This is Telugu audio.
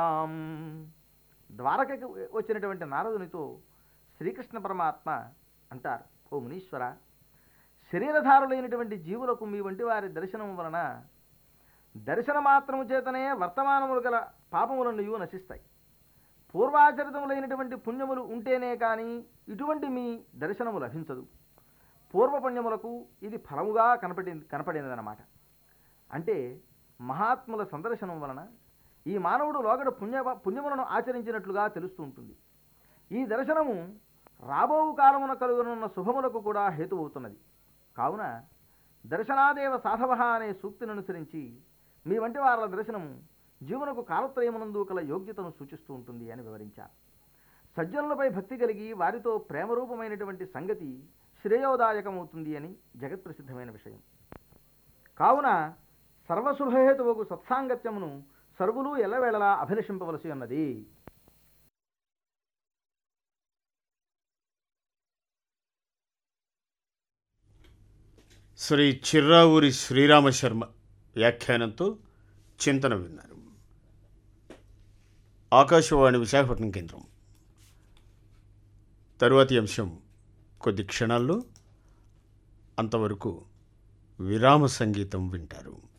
ఆం. ద్వారకకి వచ్చినటువంటి నారదునితో శ్రీకృష్ణ పరమాత్మ అంటారు ఓ మునీశ్వర శరీరధారులైనటువంటి జీవులకు మీ వంటి వారి దర్శనం వలన దర్శన మాత్రము చేతనే వర్తమానములు గల పాపములన్నయూ నశిస్తాయి పూర్వాచరితములైనటువంటి పుణ్యములు ఉంటేనే కానీ ఇటువంటి మీ దర్శనము లభించదు పూర్వపుణ్యములకు ఇది ఫలముగా కనపడి కనపడినదన్నమాట అంటే మహాత్ముల సందర్శనం వలన ఈ మానవుడు లోగడ పుణ్య పుణ్యములను ఆచరించినట్లుగా తెలుస్తూ ఉంటుంది ఈ దర్శనము రాబో కాలమున కలుగనున్న శుభములకు కూడా హేతువవుతున్నది కావున దర్శనాదేవ సాధవ అనే సూక్తిని అనుసరించి మీ వంటి వారి దర్శనము జీవనకు కాలత్రయమునందు కల యోగ్యతను సూచిస్తూ ఉంటుంది అని వివరించారు సజ్జనులపై భక్తి కలిగి వారితో ప్రేమరూపమైనటువంటి సంగతి శ్రేయోదాయకమవుతుంది అని జగత్ప్రసిద్ధమైన విషయం కావున సర్వశుభహేతువుకు సత్సాంగత్యమును సర్వులు ఎల్లవేళలా అభిలషింపవలసి ఉన్నది శ్రీ చిర్రావూరి శ్రీరామ శర్మ వ్యాఖ్యానంతో చింతన విన్నారు ఆకాశవాణి విశాఖపట్నం కేంద్రం తరువాతి అంశం కొద్ది క్షణాల్లో అంతవరకు విరామ సంగీతం వింటారు